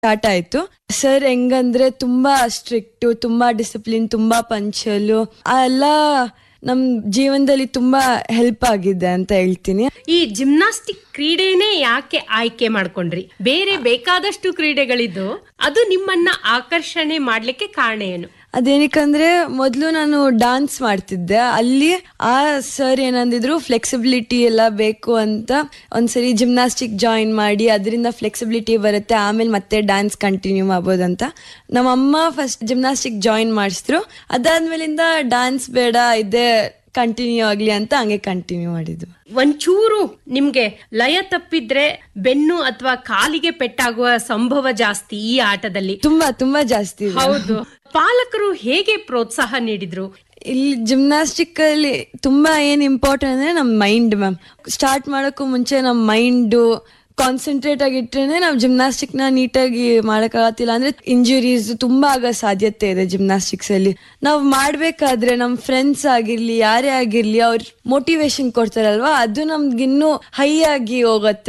Start ಆಯ್ತು sir ಹೆಂಗಂದ್ರೆ ತುಂಬಾ ಸ್ಟ್ರಿಕ್ಟ್ ತುಂಬಾ ಡಿಸಿಪ್ಲಿನ್ ತುಂಬಾ ಪಂಚಲು ಆ ಎಲ್ಲ ನಮ್ ಜೀವನದಲ್ಲಿ ತುಂಬಾ ಹೆಲ್ಪ್ ಆಗಿದೆ ಅಂತ ಹೇಳ್ತೀನಿ ಈ ಜಿಮ್ನಾಸ್ಟಿಕ್ ಕ್ರೀಡೆನೇ ಯಾಕೆ ಆಯ್ಕೆ ಮಾಡ್ಕೊಂಡ್ರಿ ಬೇರೆ ಬೇಕಾದಷ್ಟು ಕ್ರೀಡೆಗಳಿದ್ದು ಅದು ನಿಮ್ಮನ್ನ ಆಕರ್ಷಣೆ ಮಾಡ್ಲಿಕ್ಕೆ ಕಾರಣ ಏನು ಅದೇನಕ್ಕಂದ್ರೆ ಮೊದಲು ನಾನು ಡಾನ್ಸ್ ಮಾಡ್ತಿದ್ದೆ ಅಲ್ಲಿ ಆ ಸರ್ ಏನಂದಿದ್ರು ಫ್ಲೆಕ್ಸಿಬಿಲಿಟಿ ಎಲ್ಲ ಬೇಕು ಅಂತ ಒಂದ್ಸರಿ ಜಿಮ್ನಾಸ್ಟಿಕ್ ಜಾಯಿನ್ ಮಾಡಿ ಅದರಿಂದ ಫ್ಲೆಕ್ಸಿಬಿಲಿಟಿ ಬರುತ್ತೆ ಆಮೇಲೆ ಮತ್ತೆ ಡ್ಯಾನ್ಸ್ ಕಂಟಿನ್ಯೂ ಮಾಡ್ಬೋದಂತ ನಮ್ಮ ಅಮ್ಮ ಫಸ್ಟ್ ಜಿಮ್ನಾಸ್ಟಿಕ್ ಜಾಯಿನ್ ಮಾಡಿಸಿದ್ರು ಅದಾದ್ಮೇಲಿಂದ ಡ್ಯಾನ್ಸ್ ಬೇಡ ಇದೇ ಕಂಟಿನ್ಯೂ ಆಗ್ಲಿ ಅಂತ ಹಂಗೆ ಕಂಟಿನ್ಯೂ ಮಾಡಿದ್ವು ಒಂಚೂರು ನಿಮ್ಗೆ ಲಯ ತಪ್ಪಿದ್ರೆ ಬೆನ್ನು ಅಥವಾ ಕಾಲಿಗೆ ಪೆಟ್ಟಾಗುವ ಸಂಭವ ಜಾಸ್ತಿ ಈ ಆಟದಲ್ಲಿ ತುಂಬಾ ತುಂಬಾ ಜಾಸ್ತಿ ಇದೆ. ಹೌದು ಪಾಲಕರು ಹೇಗೆ ಪ್ರೋತ್ಸಾಹ ನೀಡಿದ್ರು ಇಲ್ಲಿ ಜಿಮ್ನಾಸ್ಟಿಕ್ ಅಲ್ಲಿ ತುಂಬಾ ಏನ್ ಇಂಪಾರ್ಟೆಂಟ್ ಅಂದ್ರೆ ನಮ್ ಮೈಂಡ್ ಮ್ಯಾಮ್ ಸ್ಟಾರ್ಟ್ ಮಾಡೋಕ್ಕೂ ಮುಂಚೆ ನಮ್ ಮೈಂಡ್ ಕಾನ್ಸಂಟ್ರೇಟ್ ಆಗಿಟ್ರೇನೆ ನಾವು ಜಿಮ್ನಾಸ್ಟಿಕ್ ನ ನೀಟಾಗಿ ಮಾಡಕ್ಕಾಗತ್ತಿಲ್ಲ ಅಂದ್ರೆ ಇಂಜುರೀಸ್ ತುಂಬಾ ಆಗೋ ಸಾಧ್ಯತೆ ಇದೆ ಜಿಮ್ನಾಸ್ಟಿಕ್ಸ್ ಅಲ್ಲಿ ನಾವು ಮಾಡ್ಬೇಕಾದ್ರೆ ನಮ್ ಫ್ರೆಂಡ್ಸ್ ಆಗಿರ್ಲಿ ಯಾರೇ ಆಗಿರ್ಲಿ ಅವ್ರ ಮೋಟಿವೇಶನ್ ಕೊಡ್ತಾರಲ್ವಾ ಅದು ನಮ್ಗಿನ್ನೂ ಹೈ ಆಗಿ ಹೋಗುತ್ತೆ